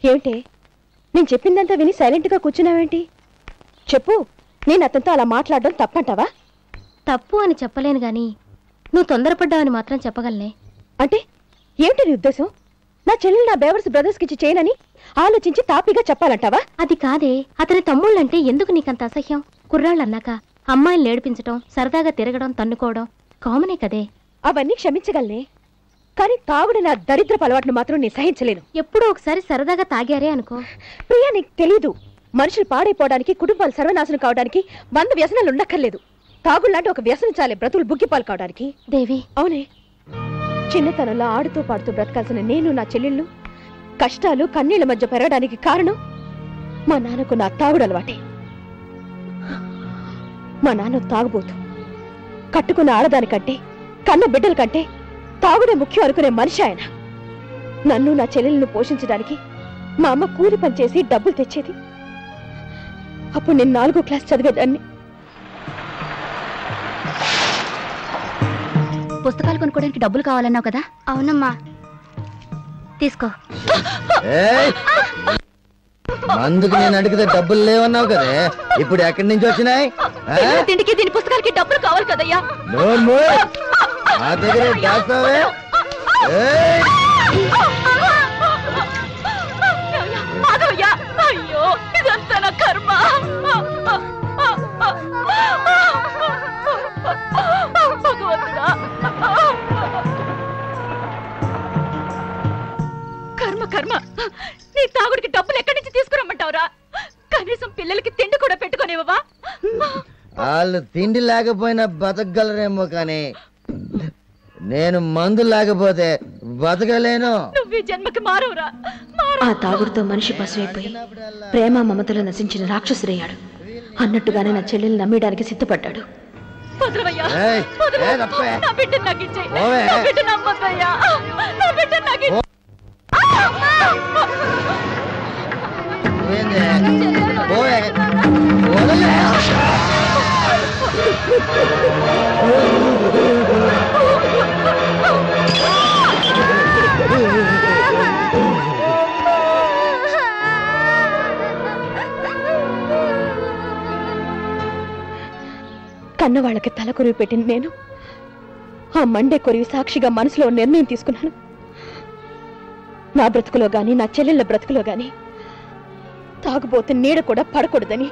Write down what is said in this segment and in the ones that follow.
ఏమిటి నేను చెప్పిందంతా విని సైలెంట్గా కూర్చున్నావేంటి చెప్పు నేను అతనితో అలా మాట్లాడడం తప్పంటావా తప్పు అని చెప్పలేను గాని నువ్వు తొందరపడ్డావని మాత్రం చెప్పగలనే అంటే ఏమిటి నీ ఉద్దేశం నా చెల్లెలు నా బేవర్స్ బ్రదర్స్కి ఇచ్చి చేయనని ఆలోచించి తాపీగా చెప్పాలంటావా అది కాదే అతని తమ్ముళ్ళంటే ఎందుకు నీకంత అసహ్యం కుర్రాళ్ళన్నాక అమ్మాయిని ఏడిపించడం సరదాగా తిరగడం తన్నుకోవడం కామనే కదే అవన్నీ క్షమించగలనే కానీ తాగుడు నా దరిద్రపు అలవాటును మాత్రం నేను సహించలేను ఎప్పుడో ఒకసారి సరదాగా తాగారే అనుకో ప్రియా నీకు తెలీదు మనుషులు పాడైపోవడానికి కుటుంబాలు సర్వనాశనం కావడానికి వంద వ్యసనాలు ఉండక్కర్లేదు తాగుళ్ళంటే ఒక వ్యసనం చాలే బ్రతులు బుగ్గిపాలు కావడానికి దేవి అవునే చిన్నతనంలో ఆడుతూ పాడుతూ బ్రతకాల్సిన నేను నా చెల్లెళ్ళు కష్టాలు కన్నీళ్ల మధ్య పెరగడానికి కారణం మా నాన్నకు నా తాగుడు అలవాటే మా నాన్న తాగుబోతు కట్టుకున్న ఆడదానికంటే కన్న బిడ్డల కంటే తాగుడే ముఖ్యం అనుకునే మనిషి ఆయన నన్ను నా చెల్లెలను పోషించడానికి మా అమ్మ కూలి పని చేసి డబ్బులు తెచ్చేది అప్పుడు నేను నాలుగో క్లాస్ చదివేదాన్ని పుస్తకాలు కొనుక్కోవడానికి డబ్బులు కావాలన్నావు కదా అవునమ్మా తీసుకో ఏయ్! మందుకు నేను అడిగితే డబ్బులు లేవన్నావు కదే ఇప్పుడు ఎక్కడి నుంచి వచ్చినాయి ఆ? తిండికి దీని పుస్తకాలకి డబ్బులు కావాలి కదయ్యా నోరు మూయ్. నా దగ్గర దాస్తావే ఏయ్! మాధవయ్య అయ్యో ఇదంతా నా కర్మ భగవంతుడా కర్మ కర్మ నీ తాగుడికి డబ్బులు ఎక్కడి నుంచి తీసుకురమ్మంటావురా కనీసం పిల్లలకి తిండి కూడా పెట్టుకోనివ్వవా వాళ్ళు తిండి లేకపోయినా బతకగలరేమో కానీ నేను మందు లేకపోతే బతకలేను నువ్వు ఈ జన్మకి మారవురా ఆ తాగుడుతో మనిషి పశువైపోయి ప్రేమ మమతలు నశించిన రాక్షసుడయ్యాడు అన్నట్టుగానే నా చెల్లెల్ని నమ్మేయడానికి సిద్ధపడ్డాడు వదలవయ్యా ఏయ్, వదలు. ఏ తప్పే? నా బిడ్డను నాకు ఇచ్చేయ్. ఓవే. నా బిడ్డను నమ్మొద్దయ్యా. నా బిడ్డను నాకు ఇచ్చేయ్. ఏంది? పోయే. వదలే. కన్నవాళ్ళకి తల కొరివి పెట్టిన నేను ఆ మండే కొరివి సాక్షిగా మనసులో నిర్ణయం తీసుకున్నాను నా బ్రతుకులో గాని నా చెల్లెళ్ళ బ్రతుకులో గాని తాగుబోతే నీడ కూడా పడకూడదని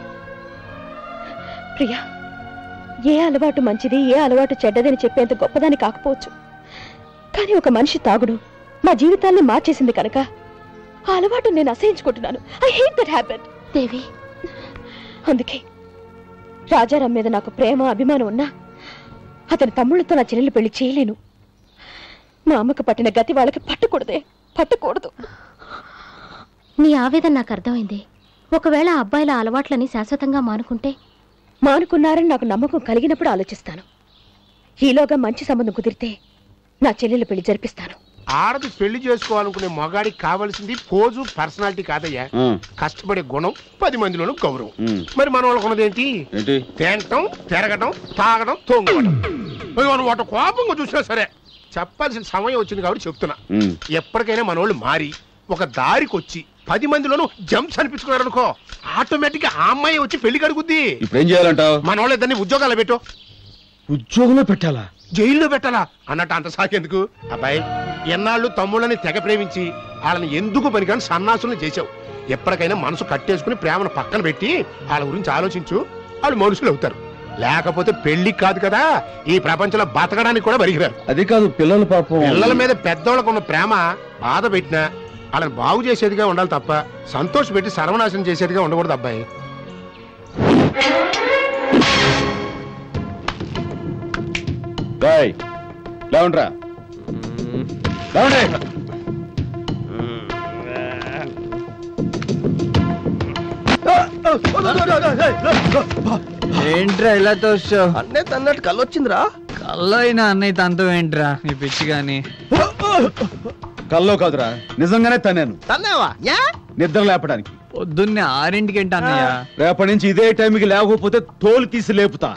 ప్రియా ఏ అలవాటు మంచిది ఏ అలవాటు చెడ్డదని చెప్పేంత గొప్పదాని కాకపోవచ్చు కానీ ఒక మనిషి తాగుడు మా జీవితాల్ని మార్చేసింది కనుక ఆ అలవాటు నేను అసహించుకుంటున్నాను I hate that habit Devi అందుకే రాజారాం మీద నాకు ప్రేమ అభిమానం ఉన్నా అతని తమ్ముళ్ళతో నా చెల్లెలు పెళ్లి చేయలేను మా అమ్మకు పట్టిన గతి వాళ్ళకి పట్టకూడదే పట్టకూడదు నీ ఆవేదన నాకు అర్థమైంది ఒకవేళ ఆ అబ్బాయిల అలవాట్లని శాశ్వతంగా మానుకుంటే మానుకున్నారని నాకు నమ్మకం కలిగినప్పుడు ఆలోచిస్తాను ఈలోగా మంచి సంబంధం కుదిరితే నా చెల్లెలు పెళ్లి జరిపిస్తాను ఆడది పెళ్లి చేసుకోవాలనుకునే మగాడికి కావాల్సింది పోజు పర్సనాలిటీ కాదయ్యా కష్టపడే గుణం పది మందిలోనూ గౌరవం మరి మన వాళ్ళకు ఉన్నది ఏంటి ఏంటి తేంటం తిరగటం తాగడం తొంగడం నువ్వు వాటి కోపంగా చూసినా సరే చెప్పాల్సిన సమయం వచ్చింది కాబట్టి చెప్తున్నా ఉమ్. ఎప్పటికైనా మన వాళ్ళు మారి ఒక దారికి వచ్చి పది మందిలోనూ జంప్స్ అనిపించుకున్నారు అనుకో ఆటోమేటిక్ గా ఆ అమ్మాయి వచ్చి పెళ్లి కడుగుద్ది ఇప్పుడు ఏం చేయాలంటావు మన వాళ్ళు ఇద్దరిని ఉద్యోగాలు పెట్టు ఉద్యోగంలో పెట్టాలా జైల్లో పెట్టాలా అన్నట్టు అంత సాకెందుకు అబ్బాయి ఎన్నాళ్ళు తమ్ముళ్ళని తెగ ప్రేమించి వాళ్ళని ఎందుకు పనికాని సన్నాసులను చేశావు ఎప్పటికైనా మనసు కట్టేసుకుని ప్రేమను పక్కన పెట్టి వాళ్ళ గురించి ఆలోచించు వాళ్ళు మనుషులు అవుతారు లేకపోతే పెళ్లి కాదు కదా ఈ ప్రపంచంలో బతకడానికి కూడా బరిగిరారు అది కాదు పిల్లల పాపం పిల్లల మీద పెద్దోళ్ళకు ఉన్న ప్రేమ బాధ పెట్టినా వాళ్ళని బాగు చేసేదిగా ఉండాలి తప్ప సంతోష పెట్టి సర్వనాశనం చేసేదిగా ఉండకూడదు అబ్బాయి రాయ్ లేవండ్రా లేవండి ఏంట్రా ఇలా తోస్తావు అన్నయ్య తన్నట్టు కళ్ళొచ్చిందిరా కల్లో అయినా అన్నయ్య తంతో ఏంట్రా నీ పిచ్చి గాని కల్లో కాదురా నిజంగానే తన్నాను తన్నావా యా నిద్ర లేపడానికి పొద్దున్నే ఆరింటికి ఏంటి అన్నయ్య రేపటి నుంచి ఇదే టైంకి లేకపోతే తోలు తీసి లేపుతా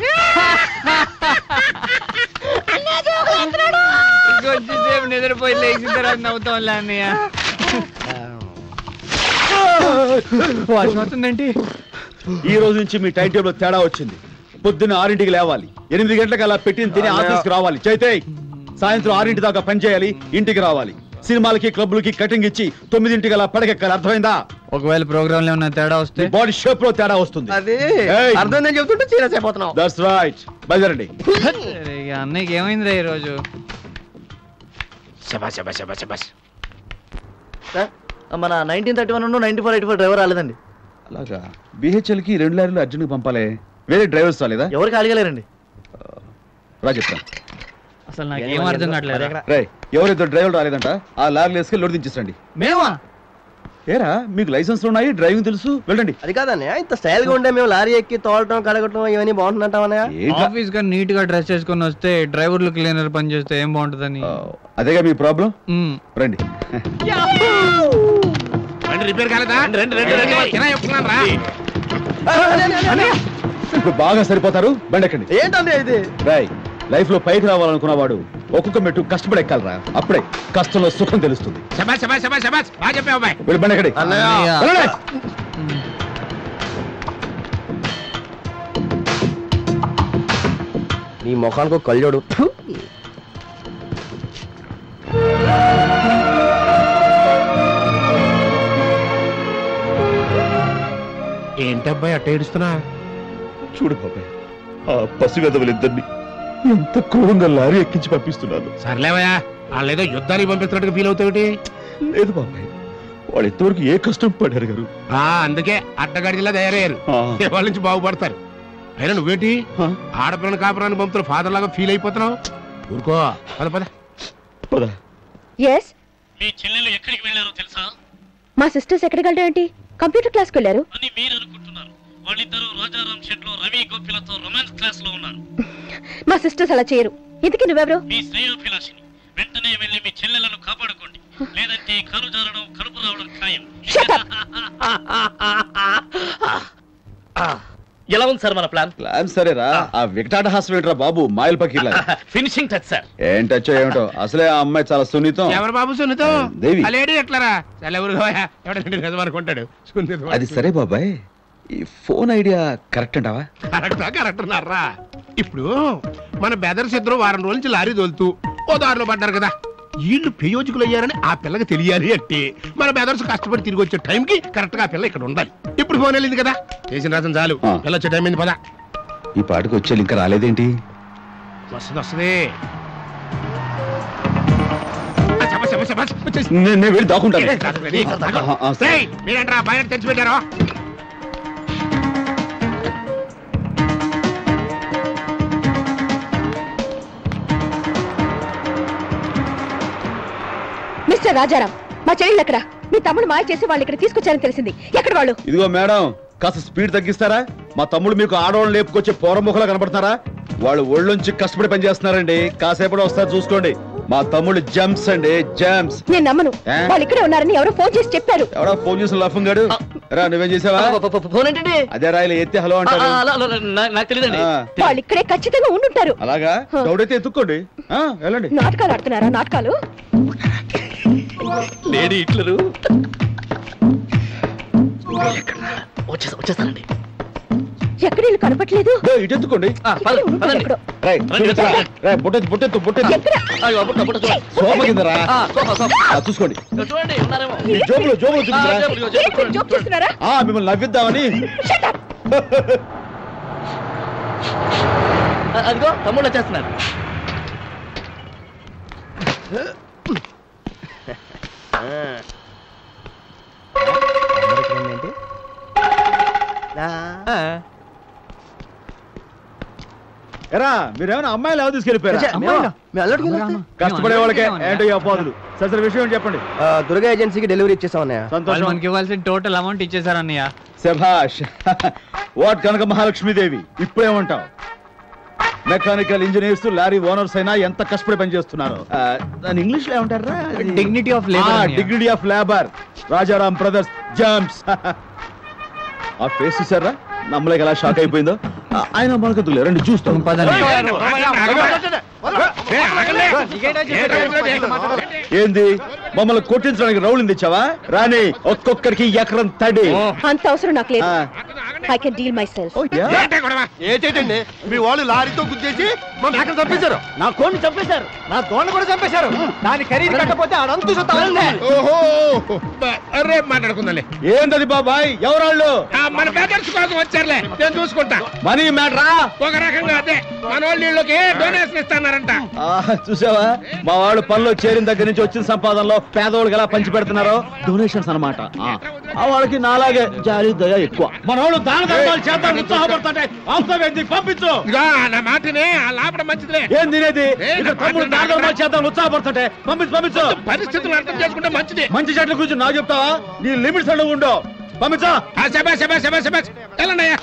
ఇంకొంచెంసేపు నిద్రపోయి లేచిన తర్వాత నవ్వుతాంలే అన్నయ్య వర్షం వస్తుందేంటి ఈ రోజు నుంచి మీ టైం టేబుల్ తేడా వచ్చింది పొద్దున్న ఆరింటికి లేవాలి ఎనిమిది గంటలకు అలా పెట్టిన తిని ఆఫీస్కి రావాలి చైతే సాయంత్రం ఆరింటి దాకా పని చేయాలి ఇంటికి రావాలి సినిమాలకి క్లబ్లకి కటింగ్ ఇచ్చి తొమ్మిదింటికి అలా పడకెక్కాలి అర్థమైందా ఒకవేళ ప్రోగ్రామ్ లో ఏమన్నా తేడా వస్తే బాడీ షేప్ లో తేడా వస్తుంది అది ఏయ్. అర్థం నేను చెప్తుంటే సీరియస్ అయిపోతున్నావు దట్స్ రైట్ బయలుదేరండి అరే, ఇక అన్నయ్యకి ఏమైందిరా ఈ రోజు శబాష్ శబాష్ శబాష్ శబాష్ మన nineteen thirty one ninety four eighty four driver రాలేదండి అలాగా బిహెచ్ఎల్ కి రెండు లారీలు అర్జున్ పంపాలి వేరే డ్రైవర్స్ రాలేదా ఎవరికి అడగలేరండి రా చెప్తాను అసలు నాకు ఏం అర్థం కావట్లేదు రే ఎవరిద్దరు డ్రైవర్లు రాలేదంట ఆ లారీలు వేసుకెళ్ళి లోడ్ దించేసండి మేమా ఏరా మీకు లైసెన్స్ ఉన్నాయి డ్రైవింగ్ తెలుసు వెళ్ళండి అది కాదన్నయ్య ఇంత స్టైల్ గా ఉండే మేము లారీ ఎక్కి తోలటం కడగటం ఇవన్నీ బాగుంటుందంటామన్నయ్య ఏంట్రా? ఆఫీస్ గా నీట్ గా డ్రెస్ చేసుకొని వస్తే డ్రైవర్లు క్లీనర్ పని చేస్తే ఏం బాగుంటుందని ఆ, అదేగా మీ ప్రాబ్లం మ్. రండి రండి రిపేర్ కాలేదా రండి రండి రండి కిరాయి చెప్తున్నాను రా ఇప్పుడు బాగా సరిపోతారు బండి ఎక్కండి ఏంటండి ఇది రాయ్ లైఫ్ లో పైకి రావాలనుకున్నవాడు ఒక్కొక్క మెట్టు కష్టపడి ఎక్కాలరా అప్పుడే కష్టంలో సుఖం తెలుస్తుంది శబాష్ శబాష్ శబాష్ శబాష్ బాగా చెప్పావు అబ్బాయి వెళ్ళి బండి ఎక్కండి అన్నయ్య. వెళ్ళండి. నీ ముఖానికి ఒక కళ్ళోడు ఏంటబ్బాయి అట్ట ఏడుస్తున్నా చూడు బాబాయ్ ఆ పసి వెదవులిద్దరిని ఎంత క్రూరంగా లారీ ఎక్కించి పంపిస్తున్నాను సర్లేవయ్యా వాళ్ళు ఏదో యుద్ధానికి పంపిస్తున్నట్టుగా ఫీల్ అవుతావుటి లేదు బాబాయ్ వాళ్ళు ఇంతవరకు ఏ కష్టం పడారు గారు ఆ అందుకే అడ్డగాడిలా తయారయ్యారు వాళ్ళ నుంచి బాగుపడతారు అయినా నువ్వేంటి ఆ. ఆడపిల్లని కాపురాన్ని పంపుతున్న ఫాదర్ లాగా ఫీల్ అయిపోతున్నావు ఊరుకో పద పద పద. ఎస్ మీ చెల్లెలు ఎక్కడికి వెళ్ళారో తెలుసా మా సిస్టర్స్ ఎక్కడికి వెళ్ళడం ఏంటి కంప్యూటర్ క్లాస్కి వెళ్ళారు అని మీరు అనుకుంటున్నారు వాళ్ళిద్దరూ రాజారాం షెడ్ లో రవి గోపిలతో రొమాన్స్ క్లాస్ లో ఉన్నారు మా సిస్టర్స్ అలా చేయరు ఇంతకీ నువ్వెవరు మీ శ్రేయోభిలాషిని వెంటనే వెళ్ళి మీ చెల్లెలను కాపాడుకోండి లేదంటే కరు జారడం కడుపు రావడం ఖాయం Shut up! ఎలా ఉంది సార్ మన ప్లాన్ ప్లాన్ సరేరా ఆ వికటాట హాస్యం ఏంట్రా బాబు మాయల్ పకీర్లా ఫినిషింగ్ టచ్ సార్ ఏంటచ్చో ఏమిటో అసలే ఆ అమ్మాయి చాలా సున్నితం ఎవరు బాబు సున్నితం దేవి. ఆ లేడీ ఎట్లారా చాలా ఎవరు ఎవడంటే నిజం అనుకుంటాడు సున్నితం అది సరే బాబాయ్ ఈ ఫోన్ ఐడియా కరెక్ట్ అంటావా కరెక్టా కరెక్ట్ అన్నారా ఇప్పుడు మన బెదర్స్ ఇద్దరు వారం రోజుల నుంచి లారీ తోలుతూ ఓ దారిలో పడ్డారు కదా వీళ్ళు ప్రయోజకులు అయ్యారని ఆ పిల్లకి తెలియాలి అంటే మన బెదర్స్ కష్టపడి తిరిగి వచ్చే టైంకి కరెక్ట్ గా ఆ పిల్ల ఇక్కడ ఉండాలి ఇప్పుడు ఫోన్ వెళ్ళింది కదా చేసిన రాసం చాలు ఆ. పిల్ల వచ్చే టైం అయింది పద ఈ పాటకు వచ్చే ఇంకా రాలేదేంటి వస్తుంది వస్తుంది ఆ, శబాష్, శబాష్, శబాష్, వచ్చేసి. నేను నేను వెళ్ళి దాక్కుంటాను ఏయ్, కాదు, రెడీ, కాదు, కాదు. ఆ, ఆ, సరే. ఏయ్, మీరేంట్రా బయట తెచ్చిపెట్టారో మిస్టర్ రాజారాం మా చెల్లెళ్ళు ఎక్కడ మీ తమ్ముడు మాయ చేసి వాళ్ళు ఇక్కడ తీసుకొచ్చారని తెలిసింది ఎక్కడ వాళ్ళు ఇదిగో మేడం కాస్త స్పీడ్ తగ్గిస్తారా మా తమ్ముడు మీకు ఆడవాళ్ళు లేపుకొచ్చే పోరముఖలా కనపడుతున్నారా వాళ్ళు ఒళ్ళొంచి కష్టపడి పనిచేస్తున్నారండి కాసేపటి వస్తారు చూసుకోండి మా తమ్ముడు జంప్స్ అండి జంప్స్ నేను నమ్మను ఏ? వాళ్ళు ఇక్కడే ఉన్నారని ఎవరో ఫోన్ చేసి చెప్పారు ఎవడో ఫోన్ చేసిన లఫం గాడు రా నువ్వేం చేసావా ఫోన్ ఏంటండి అదే రాయలు ఎత్తి హలో అంటారు నాకు తెలియదండి ఆ, వాళ్ళు ఇక్కడే ఖచ్చితంగా ఉండుంటారు అలాగా డౌట్ అయితే ఎత్తుక్కోండి ఆ, వెళ్ళండి నాటకాలు ఆడుతున్నారా నాటకాలు లేడీ ఇట్లరు వచ్చేస్తా వచ్చేస్తానండి ఎక్కడ వీళ్ళు కనపట్లేదు దో, ఇటు ఎత్తుకోండి ఇక్కడే ఉండుంటారు ఎక్కడో. రైట్ చూపించరా రైట్ బుట్టెత్తు బుట్టెత్తు బుట్టెత్తు ఎక్కడ సోమ కింద రా ఆ, చూసుకోండి చూడండి ఉన్నారేమో మీ జోబులు జోబులు చూపించరా ఏంటి మీరు జోక్ చేస్తున్నారా ఆ మిమ్మల్ని నవ్విద్దామని Shut up! అదిగో తమ్ముడు వచ్చేస్తున్నారు ఎరా మీరేమైనా అమ్మాయిలు ఎవరు తీసుకెళ్ళిపోయారా కష్టపడే వాళ్ళకే ఏంటో ఈ అపోదులు సరే సరే విషయం ఏంటి చెప్పండి దుర్గా ఏజెన్సీకి డెలివరీ ఇచ్చేసాం అన్నయ్య వాళ్ళు సంతోషం మనకి ఇవ్వాల్సిన టోటల్ అమౌంట్ ఇచ్చేసారు అన్నయ్య శభాష్ వాట్ కనుక మహాలక్ష్మీదేవి ఇప్పుడేమంటావు మెకానికల్ ఇంజనీర్స్ లారీ ఓనర్స్ అయినా ఎంత కష్టపడి పనిచేస్తున్నారు ఆ, దాని ఇంగ్లీష్ లో ఏమంటారా dignity of labour dignity of labour Rajaram brothers jumps ఆ ఫేస్ చూసారా నమ్మలేక ఎలా షాక్ అయిపోయిందో ఆ, ఆయన మనకు రండి చూస్తాం పదండి ఏయ్, ఏయ్, ఏయ్, ఏ, ఆగలే. ఏంట్రా వదిలేది? ఏంది మమ్మల్ని కొట్టించడానికి రౌలింది ఇచ్చావా రాని ఒక్కొక్కరికి ఎకరం తడి అంత అవసరం నాకు లేదు ఆ. I can deal myself ఏంటే గొడవ? ఏంటండి మీ వాళ్ళు లారీతో గుద్దేసి మా మేకలు చంపేశారు నా కోడిని చంపేశారు నా దోణ కూడా చంపేశారు దాని ఖరీదు కట్టకపోతే ఆడంతు ఓహో బ- రేపు మాట్లాడుకుందాంలే ఏందది బాబాయ్ ఎవరాళ్ళు ఆ, మన బ్రదర్స్ కోసం వచ్చారులే నేను చూసుకుంటా మనీ మ్యాటరా ఒక రకంగా అదే మన వాళ్ళు వీళ్ళకి డొనేషన్ ఇస్తానారంట చూసావా మా వాళ్ళు పనిలో చేరిన దగ్గర నుంచి వచ్చిన సంపాదనలో పేదవాళ్ళకి ఎలా పంచి పెడుతున్నారో డొనేషన్స్ అనమాట ఆ వాళ్ళకి నాలాగే జాలి దయ ఎక్కువ మన వాళ్ళు దాన ధర్మాలు చేద్దాం ఉత్సాహపడుతుంటే అవసరం ఏంది? పంపించు ఇదిగో నా మాటనే ఆ లాపడం మంచిదిలే ఏం తినేది ఏ, ఇక్కడ తమ్ముడు దాన ధర్మాలు చేద్దాం ఉత్సాహపడుతుంటే పంపించు పంపించు పరిస్థితులు అర్థం చేసుకుంటే మంచిది మంచి చెట్ల గురించి నాకు చెప్తావా నీ లిమిట్స్ అడుగు ఉండవు పంపించా ఆ, శబాష్ శబాష్ శబాష్ శబాష్ వెళ్ళండి అయ్యా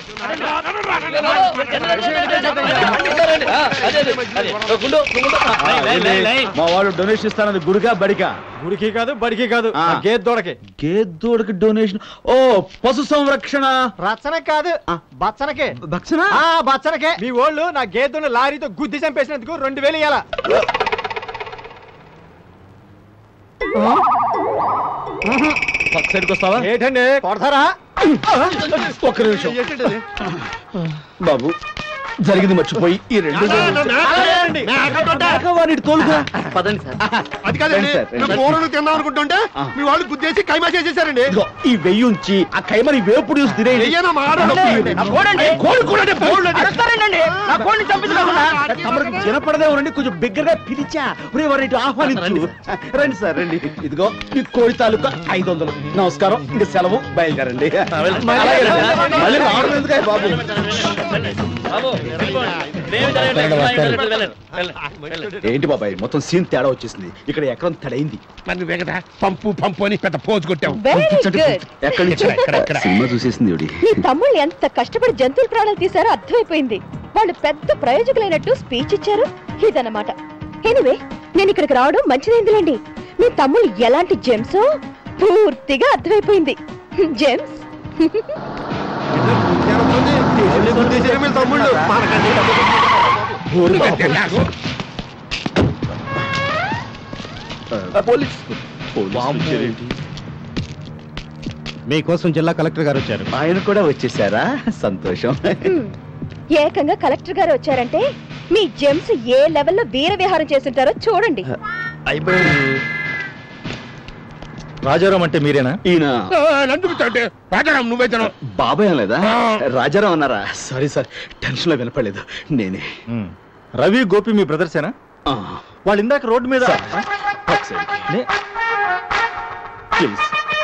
మా వాళ్ళు డొనేషన్ ఇస్తానది గుడిగా బడికా గుడికి కాదు బడికి కాదు ఆ. గేద్ దూడకి గేదోడికి డొనేషన్ ఓ పశు సంరక్షణ రచన కాదు బచ్చనకే భక్షణ ఆ బచ్చనకే మీ వాళ్ళు నా గేదెను లారీతో గుద్ది చంపేసినందుకు రెండు వేలు ఇయ్యాల పక్క సైడ్కి వస్తావా ఏంటండి కొడతారా ఒక్క నిమిషం బాబు జరిగింది మర్చిపోయి ఈ రెండు వాడిని తోలుకురా పదండి సార్ అది కాదండి రండి సార్, రండి. నా కూరలు తిందాం అనుకుంటుంటే ఆ. మీ వాళ్ళు గుద్దేసి కైమా చేసేసారండి ఇదిగో, ఈ వెయ్యి ఉంచి ఆ కైమరి వేపుడు చూసి తినేయండి. వెయ్యేనా మా ఆడవాళ్ళు? నా కోడండి. కోడి కూడా అంటే పౌరులు అది. తమరికి వినపడదేమోనండి కొంచెం బిగ్గరగా పిలిచా ఒరే వారి ఇటు ఆహ్వానించు రండి సార్ రండి ఇదిగో మీ కోడి తాలూకా ఐదు వందలు నమస్కారం ఇంక సెలవు బయలుదేరండి అలాగే రండి. మళ్ళీ రావడం ఎందుకే బాబు ఏంటి బాబాయ్ మొత్తం సీన్ తేడా వచ్చేసింది ఇక్కడ ఎకరం తడైంది మరి నువ్వే కదా పంపు పంపు అని పెద్ద పోజు కొట్టావు వెరీ గుడ్ ఎక్కడి నుంచి సినిమా చూసేసింది ఇవిడి. నీ తమ్ముళ్ళు ఎంత కష్టపడి జంతువుల ప్రాణాలు తీశారో అర్థమైపోయింది వాళ్ళు పెద్ద ప్రయోజకులైనట్టు స్పీచ్ ఇచ్చారు ఇదన్నమాట ఎనివే నేను ఇక్కడికి రావడం మంచిదైందిలేండి మీ తమ్ముళ్ళు ఎలాంటి జెమ్సో పూర్తిగా అర్థమైపోయింది జెమ్స్ ఎవరిని గుద్దేశారు వీళ్ళ తమ్ముళ్ళు మనకండి ఊరు బాబు. Police police వచ్చారేంటి? మీకోసం జిల్లా కలెక్టర్ గారు వచ్చారు ఆయన కూడా వచ్చేసారా సంతోషం హ్మ్. ఏకంగా కలెక్టర్ గారు వచ్చారంటే మీ జెమ్స్ ఏ లెవెల్లో వీర విహారం చేస్తుంటారో చూడండి రాజారాం అంటే మీరేనా ఈయన నందుకు రాజారాం నువ్వైతేను బాబాయ్ లేదా ఆ. రాజారాం అన్నారా సారీ సార్ టెన్షన్ లో వినపడలేదు నేనే రవి గోపి మీ బ్రదర్సేనా ఆ, వాళ్ళు ఇందాక రోడ్డు మీద సార్, ఒకసారి. నే- ప్లీజ్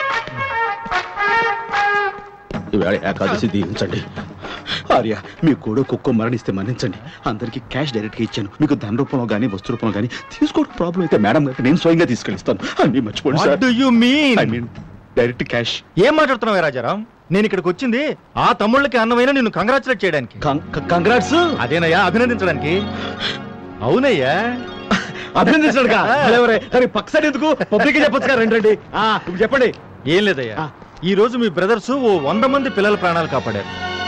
ఈవేళ ఏకాదశి దీవించండి ఆర్య మీ కోడు కుక్క మరణిస్తే మన్నించండి అందరికి క్యాష్ డైరెక్ట్ గా ఇచ్చాను మీకు ధన రూపంలో కానీ వస్తు రూపంలో కానీ తీసుకోవడం ప్రాబ్లం అయితే మేడం గారికి నేను స్వయంగా తీసుకెళ్ళిస్తాను అన్ని మర్చిపోండి What sir do you mean? I mean direct cash ఏం మాట్లాడుతున్నావు రాజారాం నేను ఇక్కడికి వచ్చింది ఆ తమ్ముళ్ళకి అన్నమైన నిన్ను కంగ్రాచులేట్ చేయడానికి కంగ్రాట్స్ అదేనయ్యా అభినందించడానికి అవునయ్యా అభినందించాడు కానీ పక్క సైడ్ ఎందుకు పబ్లిక్ చెప్పొచ్చు కదా రండి రండి ఆ, ఇప్పుడు చెప్పండి ఏం లేదయ్యా ఆ. ఈ రోజు మీ బ్రదర్స్ ఓ వంద మంది పిల్లల ప్రాణాలు కాపాడారు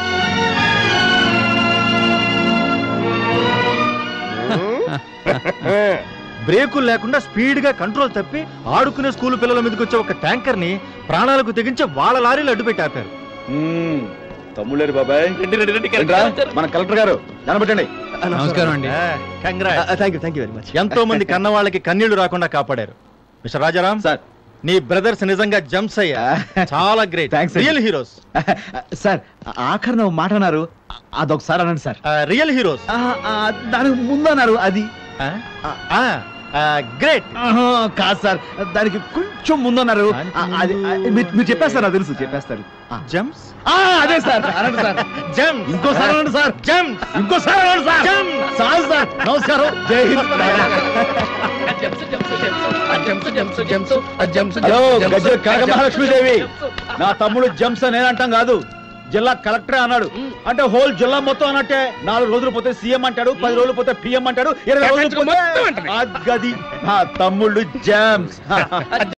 బ్రేకులు లేకుండా స్పీడ్ గా కంట్రోల్ తప్పి ఆడుకునే స్కూల్ పిల్లల మీదకి వచ్చే ఒక ట్యాంకర్ ని ప్రాణాలకు తెగించి వాళ్ళ లారీలు అడ్డుపెట్టి ఆపారు తమ్ముళ్ళేరు బాబాయ్ రండిరా, మన కలెక్టర్ గారు కనబెట్టండి నమస్కారం అండి congrat thank you thank you very much ఎంతో మంది కన్న వాళ్ళకి కన్నీళ్లు రాకుండా కాపాడారు మిస్టర్ రాజారాం సార్ నీ బ్రదర్స్ నిజంగా జంప్స్ అయ్యా చాలా great Thanks, real heroes sir ఆఖరిన ఒక మాట అన్నారు అదొకసారి అనండి సార్ రియల్ హీరోస్ ఆ, ఆ, దానికి ముందు అన్నారు అది గ్రేట్ ఆహా, కాదు సార్ దానికి కొంచెం ముందు అన్నారు దానికి ఆ, అది ఆ, మీరు మీరు చెప్పేస్తారు నాకు తెలుసు చెప్పేస్తారు ఆ. జంప్స్ ఆ, అదే సార్ అనండి సార్ జంప్స్ ఇంకోసారి అనండి సార్ జంప్స్ ఇంకోసారి అనండి సార్ చాలు సార్ నమస్కారం జై హింద్ హలో గజ్జ కనక మహాలక్ష్మీదేవి నా తమ్ముడు జంప్స్ అని అంటాం కాదు జిల్లా కలెక్టర్ అన్నాడు అంటే హోల్ జిల్లా మొత్తం అన్నట్టే నాలుగు రోజులు పోతే సీఎం అంటాడు పది రోజులు పోతే పిఎం అంటాడు ఇరవై రోజులు ప్రపంచం మొత్తం పోతే అంటది. ఆ గది నా తమ్ముళ్ళు జంప్స్